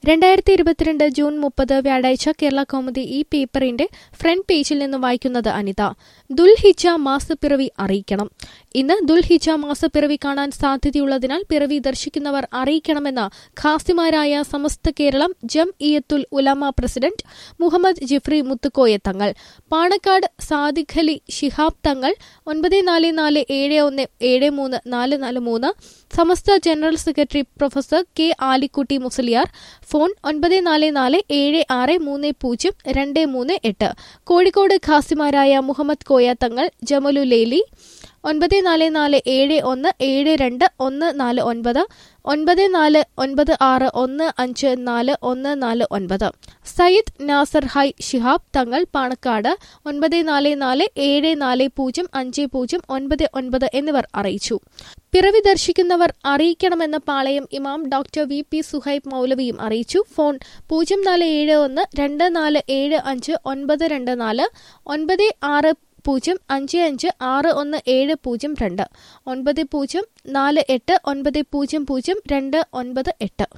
രണ്ടായിരത്തി ഇരുപത്തിരണ്ട് ജൂൺ മുപ്പത് വ്യാഴാഴ്ച കേരള കൗമുദി ഈ പേപ്പറിന്റെ ഫ്രണ്ട് പേജിൽ നിന്ന് വായിക്കുന്നത് അനിത ദുൽഹിജ മാസപ്പിറവി അറിയിക്കണം ഇന്ന് ദുൽഹിജ മാസപ്പിറവി കാണാൻ സാധ്യതയുള്ളതിനാൽ പിറവി ദർശിക്കുന്നവർ അറിയിക്കണമെന്ന് ഖാസിമാരായ സമസ്ത കേരളം ജം ഇയത്തുൽ ഉലമ പ്രസിഡന്റ് മുഹമ്മദ് ജിഫ്രി മുത്തുക്കോയ തങ്ങൾ പാണക്കാട് സാദിഖ് അലി ശിഹാബ് തങ്ങൾ ഒൻപത് നാല് നാല് ഏഴ് ഒന്ന് ഏഴ് മൂന്ന് നാല് നാല് മൂന്ന് Samastha general secretary professor K Alikutty Musliyar phone ഒൻപത് നാല് നാല് ഏഴ് ആറ് മൂന്ന് പൂജ്യം രണ്ട് മൂന്ന് എട്ട് കോഴിക്കോട് ഖാസിമാരായ മുഹമ്മദ് കോയ തങ്ങൾ ജമലുലേലി ഒൻപത് നാല് നാല് ഏഴ് ഒന്ന് ഏഴ് രണ്ട് ഒന്ന് നാല് ഒൻപത് ഒൻപത് നാല് ഒൻപത് ആറ് ഒന്ന് അഞ്ച് നാല് ഒന്ന് നാല് ഒൻപത് സയ്യിദ് നാസർ ഹൈ ഷിഹാബ് തങ്ങൾ പാണക്കാട് ഒൻപത് നാല് നാല് ഏഴ് നാല് പൂജ്യം അഞ്ച് പൂജ്യം ഒൻപത് ഒൻപത് എന്നിവർ അറിയിച്ചു പിറവി ദർശിക്കുന്നവർ അറിയിക്കണമെന്ന് പാളയം ഇമാം ഡോക്ടർ വി പി സുഹൈബ് മൗലവിയും അറിയിച്ചു ഫോൺ പൂജ്യം നാല് ഏഴ് ഒന്ന് രണ്ട് നാല് ഏഴ് അഞ്ച് ഒൻപത് രണ്ട് നാല് ഒൻപത് ആറ് പൂജ്യം അഞ്ച് അഞ്ച് ആറ് ഒന്ന് ഏഴ് പൂജ്യം രണ്ട് ഒൻപത് പൂജ്യം നാല് എട്ട് ഒൻപത് പൂജ്യം പൂജ്യം രണ്ട് ഒൻപത് എട്ട്